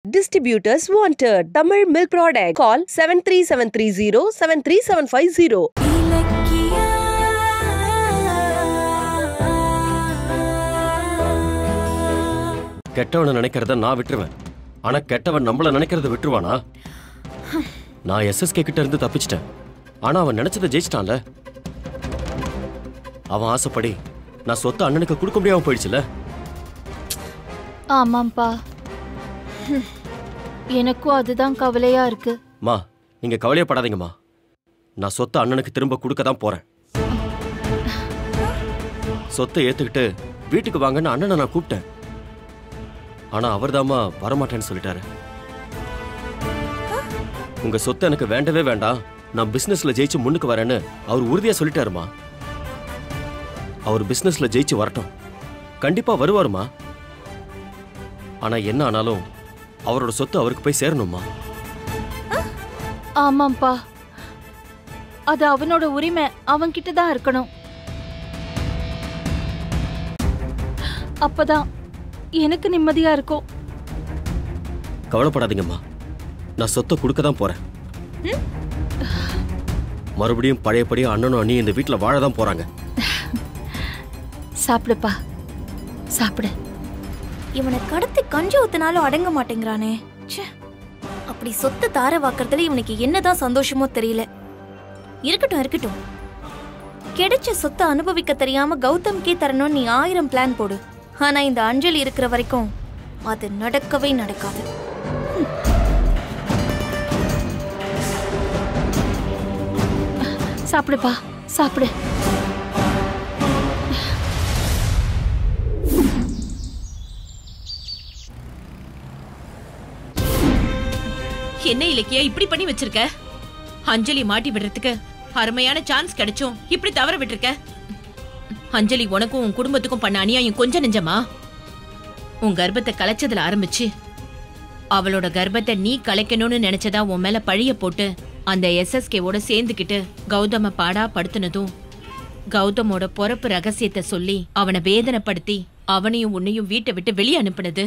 Distributors wanted. Tamil milk product. Call 73730 73750. Ilakkiya கெட்டவனை நினைக்கிறத நான் விட்டுருவேன் ஆனா கெட்டவன் நம்மள நினைக்கிறத விட்டுருவானா நான் எஸ்எஸ்கே கிட்ட இருந்து தப்பிச்சிட்டேன் ஆனா அவன் நினைச்சதை ஜெயிச்சிட்டான்ல அவன் ஆசைப்படி நான் சொத்து அண்ணனுக்கு கொடுக்க முடியாம போயிடுச்சுல ஆமாம்ப்பா ஹம். எனக்கும் அதுதான் கவலையா இருக்கு மா நீங்க கவலையப்படாதீங்கம்மா நான் சொத்தை அண்ணனுக்கு திரும்ப கொடுக்க தான் போறேன் சொத்தை ஏத்துக்கிட்டு வீட்டுக்கு வாங்கன்னு அண்ணனை நான் கூப்பிட்டேன் ஆனா அவர்தாம்மா வரமாட்டேன்னு சொல்லிட்டாரு உங்க சொத்தை எனக்கு வேண்டவே வேண்டாம் நான் பிசினஸ்ல ஜெயிச்சு முன்னுக்கு வரேன்னு அவர் உறுதியா சொல்லிட்டாருமா அவர் பிசினஸ்ல ஜெயிச்சு வரட்டும் கண்டிப்பா வருவாருமா ஆனா என்ன ஆனாலும் அவரோட சொத்து அவருக்கு போய் சேரணுமா ஆமாம்ப்பா அது அவனோட உரிமை அவன்கிட்ட தான் இருக்கணும் அப்பதான் எனக்கு நிம்மதியா இருக்கும் கவலைப்படாதீங்கம்மா நான் சொத்தை கொடுக்க தான் போறேன் மறுபடியும் பழையபடி அண்ணனும் அண்ணியும் இந்த வீட்டில் வாழ தான் போறாங்க சாப்பிடுப்பா சாப்பிடு இவனை கடத்தி கஞ்சி ஊத்தினாலும் அடங்க மாட்டேங்கிறானே ச்சே அப்படி சொத்து தார வாக்குறதுல இவனுக்கு என்னதான் சந்தோஷமோ தெரியல இருக்கட்டும் இருக்கட்டும் கிடைச்ச சொத்தை அனுபவிக்க தெரியாம கௌதம்கே தரணும்னு நீ ஆயிரம் பிளான் போடு ஆனா இந்த அஞ்சலி இருக்கிற வரைக்கும் அது நடக்கவே நடக்காது சாப்பிடுப்பா சாப்பிடு என்ன இலக்கியா இப்படி பண்ணி வச்சிருக்க அஞ்சலி மாட்டி விடுறதுக்கு அருமையான சான்ஸ் கிடைச்சும் இப்படி தவற விட்டுருக்க அஞ்சலி உனக்கும் உன் குடும்பத்துக்கும் பண்ண அநியாயம் கொஞ்சம் நெஞ்சமா உன் கர்ப்பத்தை கலைச்சதுல ஆரம்பிச்சு அவளோட கர்ப்பத்தை நீ கலைக்கணும்னு நினைச்சதா உன் மேல பழிய போட்டு அந்த எஸ்எஸ்கேவோட சேர்ந்துக்கிட்டு கௌதம பாடா படுத்துனதும் கௌதமோட பொறப்பு ரகசியத்தை சொல்லி அவனை வேதனைப்படுத்தி அவனையும் உன்னையும் வீட்டை விட்டு வெளியே அனுப்புனது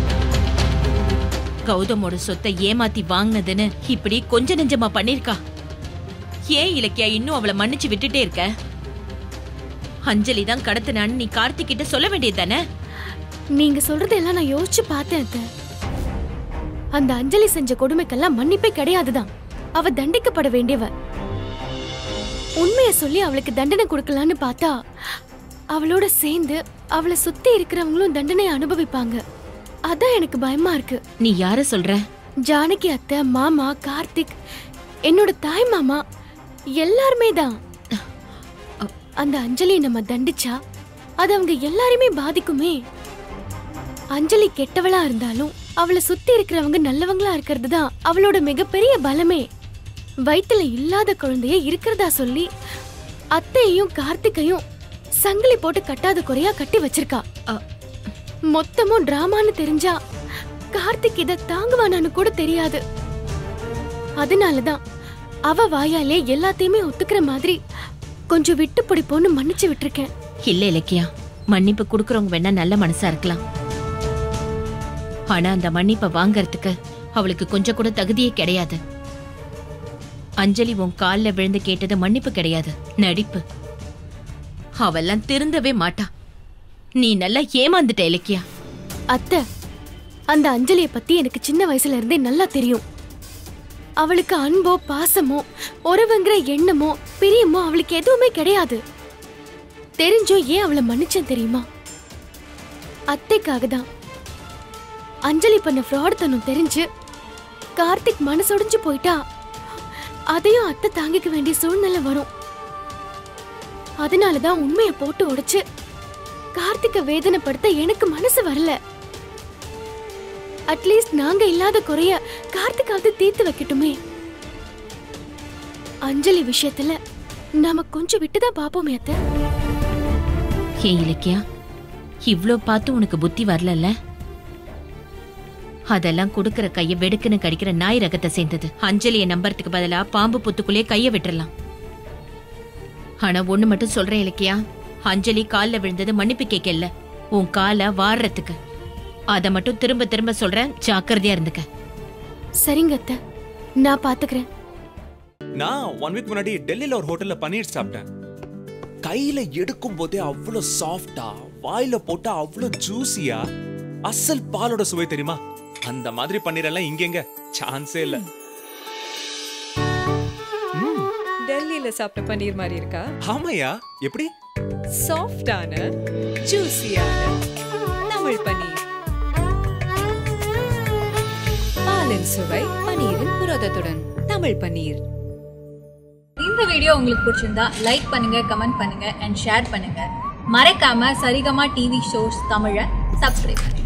கௌதமோட சொத்தை ஏமாத்தி வாங்கினதுன்னு இப்படி கொஞ்ச நெஞ்சமா பண்ணிருக்கா ஏன் இலக்கியா இன்னும் அவளை மன்னிச்சு விட்டுட்டே இருக்க அஞ்சலி தான் கடத்தினான்னு நீ கார்த்திக் கிட்ட சொல்ல வேண்டியது தானே நீங்க சொல்றதெல்லாம் நான் யோசிச்சு பார்த்தேன் அத்தை. அந்த அஞ்சலி செஞ்ச கொடுமைக்கெல்லாம் மன்னிப்பே கிடையாதுதான் அவ தண்டிக்கப்பட வேண்டியவ உண்மைய சொல்லி அவளுக்கு தண்டனை கொடுக்கலான்னு பார்த்தா அவளோட சேர்ந்து அவளை சுத்தி இருக்கிறவங்களும் தண்டனை அனுபவிப்பாங்க அதான் எனக்கு பயமா இருக்கு நீ யார சொல்ற ஜானகி அத்தை மாமா கார்த்திக் என்னோட தாய் மாமா எல்லாருமே தான் அந்த அஞ்சலியை நம்ம தண்டிச்சா அது அவங்க எல்லாரையுமே பாதிக்குமே அஞ்சலி கெட்டவளா இருந்தாலும் அவளை சுத்தி இருக்கிறவங்க நல்லவங்களா இருக்கிறது தான் அவளோட மிகப்பெரிய பலமே வயித்துல இல்லாத குழந்தைய இருக்கிறதா சொல்லி அத்தையையும் கார்த்திகையும் சங்கிலி போட்டு கட்டாத குறையா கட்டி வச்சிருக்கா அ, மொத்தமும் டிராமான்னு தெரிஞ்சா கார்த்திக் இத தாங்குவானான்னு கூட தெரியாது அதனாலதான் அவ வாயாலே எல்லாத்தையுமே ஒத்துக்கிற மாதிரி கொஞ்சம் விட்டு பிடிப்போன்னு மன்னிச்சு விட்டுருக்கேன் இல்ல இலக்கியா மன்னிப்பு குடுக்கறவங்க வேணா நல்ல மனசா இருக்கலாம் ஆனா அந்த மன்னிப்பை வாங்கறதுக்கு அவளுக்கு கொஞ்சம் கூட தகுதியே கிடையாது அஞ்சலி உன் கால்ல விழுந்து கேட்டது மன்னிப்பு கிடையாது நடிப்பு அவெல்லாம் திருந்தவே மாட்டா நீ நல்லா ஏமாந்துட்ட இலக்கியா அத்தை அந்த அஞ்சலிய பத்தி எனக்கு சின்ன வயசுல இருந்தே நல்லா தெரியும் அவளுக்கு அன்போ பாசமோ உறவுங்கிற எண்ணமோ பிரியமோ அவளுக்கு எதுவுமே கிடையாது தெரிஞ்சும் ஏன் அவளை மன்னிச்சேன் தெரியுமா அத்தைக்காக தான் அஞ்சலி பண்ண ஃப்ராட் தனம் தெரிஞ்சு கார்த்திக் மனசொடிஞ்சு போயிட்டா அதையும் அத்தை தாங்கிக்க வேண்டிய சூழ்நிலை வரும் அதனாலதான் உண்மையை போட்டு உடைச்சு கார்த்திக்க வேதனைப்படுத்த எனக்கு மனசு வரல அட்லீஸ்ட் நாங்க இல்லாத குறைய கார்த்திகாவது தீர்த்து வைக்கட்டுமே அஞ்சலி விஷயத்துல நாம கொஞ்சம் விட்டுதான் பாப்போமே அத்தை ஏன் இலக்கியா இவ்ளோ பார்த்து உனக்கு புத்தி வரலல்ல அதெல்லாம் கொடுக்கற கைய வெடுக்குன்னு கடிக்கிற நாய் ரகத்தை சேர்ந்தது அஞ்சலிய நம்புறதுக்கு பதிலா பாம்பு புத்துக்குள்ளே கைய விட்டுறலாம் ஆனா ஒண்ணு மட்டும் சொல்றேன் இலக்கியா அஞ்சலி கால்ல விழுந்தது மன்னிப்பு கேட்கல உன் காலை வாடுறதுக்கு அத மட்டும் திரும்ப திரும்ப சொல்றேன் ஜாக்கிரதையா இருந்துக்க சரிங்க அத்தை நான் பாத்துக்கிறேன் நான் ஒன் வீக் முன்னாடி டெல்லியில ஒரு ஹோட்டல்ல பன்னீர் சாப்பிட்டேன் கையில எடுக்கும் போதே அவ்வளோ சாஃப்டா வாயில போட்டா அவ்வளோ ஜூசியா அசல் பாலோட சுவை தெரியுமா அந்த மாதிரி பன்னீர் எல்லாம் இங்கெங்க சான்ஸே இல்ல டெல்லியில சாப்பிட்ட பன்னீர் மாதிரி இருக்கா ஆமாயா எப்படி சாஃப்டான ஜூசியான தமிழ் பன்னீர் பாலின் சுவை பன்னீரின் புரதத்துடன் தமிழ் பன்னீர் இந்த வீடியோ உங்களுக்கு பிடிச்சிருந்தா லைக் பண்ணுங்க கமெண்ட் பண்ணுங்க அண்ட் ஷேர் பண்ணுங்க மறக்காம சரிகமா டிவி ஷோஸ் தமிழை சப்ஸ்கிரைப் பண்ணுங்க